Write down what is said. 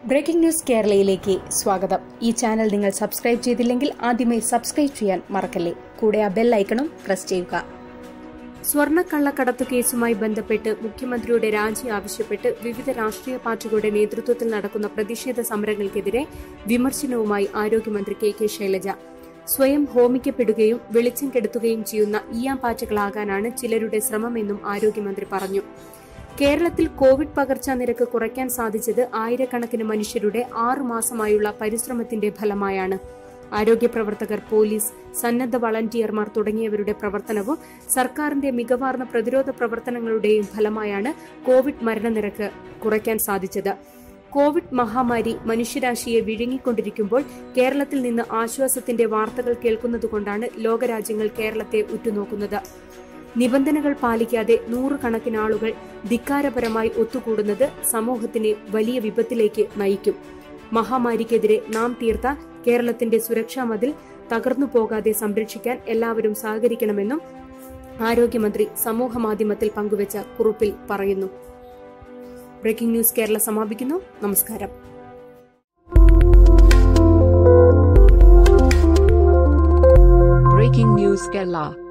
breaking news കേരളയിലേക്ക് സ്വാഗതം ഈ channel നിങ്ങൾ സബ്സ്ക്രൈബ് ചെയ്തില്ലെങ്കിൽ ആദ്യമേ സബ്സ്ക്രൈബ് ചെയ്യാൻ മറക്കല്ലേ കൂടെ ആ ബെൽ ഐക്കണും പ്രസ് ചെയ്യുക സ്വർണ്ണക്കള്ളക്കടത്തു കേസുമായി ബന്ധപ്പെട്ട് മുഖ്യമന്ത്രിയുടെ രാജി ആവശ്യപ്പെട്ട് വിവിധ രാഷ്ട്രീയ പാർട്ടികളുടെ നേതൃത്വത്തിൽ നടക്കുന്ന പ്രതിഷേധ സമരങ്ങൾക്കെതിരെ വിമർശനവുമായി ആരോഗ്യമന്ത്രി കെ കെ ശൈലജ സ്വയം ഹോമിക്കപ്പെടുകയും വെളിച്ചം കെടുത്തുകയും ചെയ്യുന്ന ഈയാമ്പാറ്റകളാകാനാണ് ചിലരുടെ ശ്രമമെന്നും ആരോഗ്യമന്ത്രി പറഞ്ഞു കേരളത്തിൽ കോവിഡ് പകർച്ചാ നിരക്ക് കുറയ്ക്കാൻ സാധിച്ചത് ആയിരക്കണക്കിന് മനുഷ്യരുടെ ആറു മാസമായുള്ള പരിശ്രമത്തിന്റെ ഫലമായാണ് ആരോഗ്യ പ്രവർത്തകർ പോലീസ് സന്നദ്ധ വളണ്ടിയർമാർ തുടങ്ങിയവരുടെ പ്രവർത്തനവും സർക്കാരിന്റെ മികവാർന്ന പ്രതിരോധ പ്രവർത്തനങ്ങളുടെയും ഫലമായാണ് കോവിഡ് മരണനിരക്ക് കുറയ്ക്കാൻ സാധിച്ചത് കോവിഡ് മഹാമാരി മനുഷ്യരാശിയെ വിഴുങ്ങിക്കൊണ്ടിരിക്കുമ്പോൾ കേരളത്തിൽ നിന്ന് ആശ്വാസത്തിന്റെ വാർത്തകൾ കേൾക്കുന്നതുകൊണ്ടാണ് ലോകരാജ്യങ്ങൾ കേരളത്തെ ഉറ്റുനോക്കുന്നത് നിബന്ധനകൾ പാലിക്കാതെ നൂറുകണക്കിന് ആളുകൾ ധിക്കാരപരമായി ഒത്തുകൂടുന്നത് സമൂഹത്തിനെ വലിയ വിപത്തിലേക്ക് നയിക്കും മഹാമാരിക്കെതിരെ നാം തീർത്ത കേരളത്തിന്റെ സുരക്ഷാ മതിൽ തകർന്നു പോകാതെ സംരക്ഷിക്കാൻ എല്ലാവരും സഹകരിക്കണമെന്നും ആരോഗ്യമന്ത്രി സമൂഹമാധ്യമത്തിൽ പങ്കുവച്ച കുറിപ്പിൽ പറയുന്നു ബ്രേക്കിംഗ് ന്യൂസ് കേരള സമാപിക്കുന്നു നമസ്കാരം Breaking News Kerala